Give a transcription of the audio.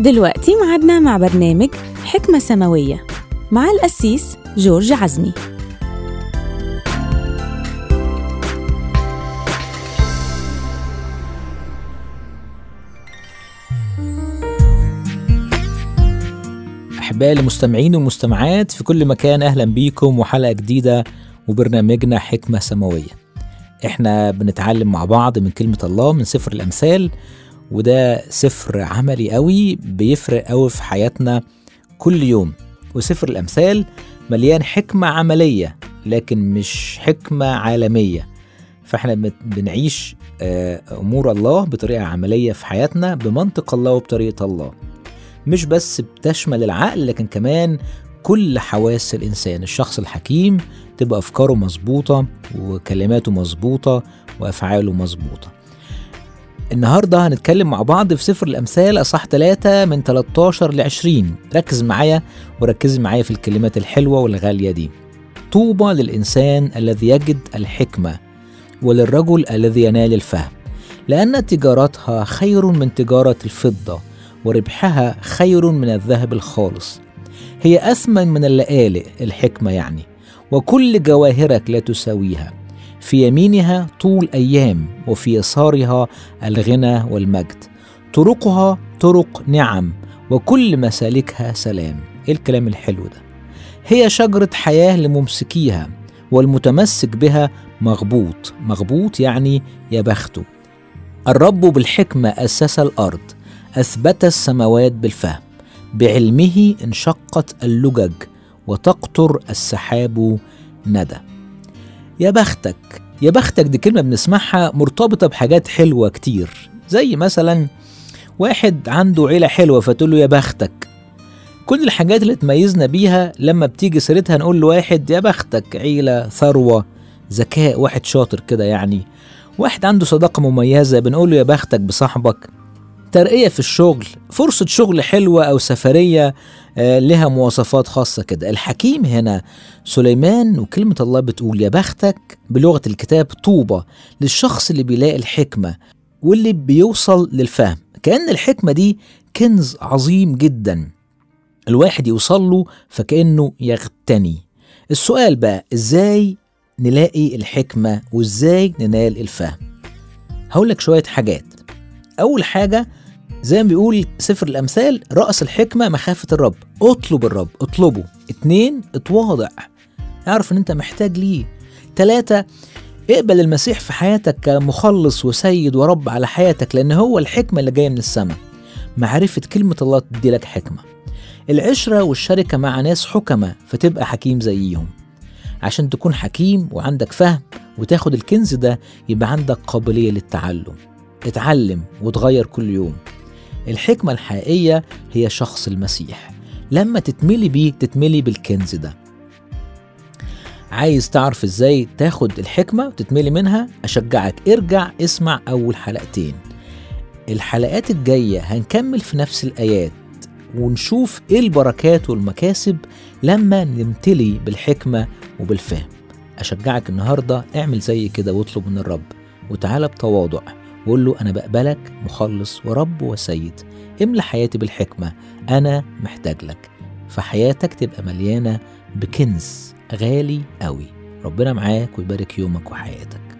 دلوقتي معادنا مع برنامج حكمة سماوية مع القسيس جورج عزمي أحبائي المستمعين والمستمعات في كل مكان أهلا بيكم وحلقة جديدة وبرنامجنا حكمة سماوية احنا بنتعلم مع بعض من كلمة الله من سفر الأمثال وده سفر عملي قوي بيفرق قوي في حياتنا كل يوم وسفر الأمثال مليان حكمة عملية لكن مش حكمة عالمية فاحنا بت- بنعيش آه، أمور الله بطريقة عملية في حياتنا بمنطق الله وبطريقة الله مش بس بتشمل العقل لكن كمان كل حواس الإنسان الشخص الحكيم تبقى أفكاره مظبوطة وكلماته مظبوطة وأفعاله مظبوطة النهاردة هنتكلم مع بعض في سفر الأمثال أصح 3 من 13 ل 20 ركز معايا وركزي معايا في الكلمات الحلوة والغالية دي طوبى للإنسان الذي يجد الحكمة وللرجل الذي ينال الفهم لأن تجارتها خير من تجارة الفضة وربحها خير من الذهب الخالص هي أثمن من اللآلئ الحكمة يعني وكل جواهرك لا تساويها في يمينها طول أيام وفي يسارها الغنى والمجد طرقها طرق نعم وكل مسالكها سلام إيه الكلام الحلو ده هي شجرة حياة لممسكيها والمتمسك بها مغبوط مغبوط يعني يا بخته الرب بالحكمة أسس الأرض أثبت السماوات بالفهم بعلمه انشقت اللجج وتقطر السحاب ندى يا بختك يا بختك دي كلمة بنسمعها مرتبطة بحاجات حلوة كتير زي مثلا واحد عنده عيلة حلوة فتقول له يا بختك كل الحاجات اللي تميزنا بيها لما بتيجي سيرتها نقول لواحد يا بختك عيلة ثروة ذكاء واحد شاطر كده يعني واحد عنده صداقة مميزة بنقول له يا بختك بصاحبك ترقية في الشغل فرصة شغل حلوة أو سفرية آه، لها مواصفات خاصة كده الحكيم هنا سليمان وكلمة الله بتقول يا بختك بلغة الكتاب طوبة للشخص اللي بيلاقي الحكمة واللي بيوصل للفهم كأن الحكمة دي كنز عظيم جدا الواحد يوصل له فكأنه يغتني السؤال بقى ازاي نلاقي الحكمة وازاي ننال الفهم هقول لك شوية حاجات أول حاجة زي ما بيقول سفر الأمثال رأس الحكمة مخافة الرب اطلب الرب اطلبه اتنين اتواضع اعرف ان انت محتاج ليه تلاتة اقبل المسيح في حياتك كمخلص وسيد ورب على حياتك لأن هو الحكمة اللي جاية من السماء معرفة كلمة الله تدي لك حكمة العشرة والشركة مع ناس حكمة فتبقى حكيم زيهم عشان تكون حكيم وعندك فهم وتاخد الكنز ده يبقى عندك قابلية للتعلم اتعلم وتغير كل يوم الحكمة الحقيقية هي شخص المسيح لما تتملي بيه تتملي بالكنز ده عايز تعرف ازاي تاخد الحكمة وتتملي منها أشجعك ارجع اسمع أول حلقتين الحلقات الجاية هنكمل في نفس الآيات ونشوف ايه البركات والمكاسب لما نمتلي بالحكمة وبالفهم أشجعك النهاردة اعمل زي كده واطلب من الرب وتعالى بتواضع وقول له أنا بقبلك مخلص ورب وسيد املى حياتي بالحكمة أنا محتاج لك فحياتك تبقى مليانة بكنز غالي قوي ربنا معاك ويبارك يومك وحياتك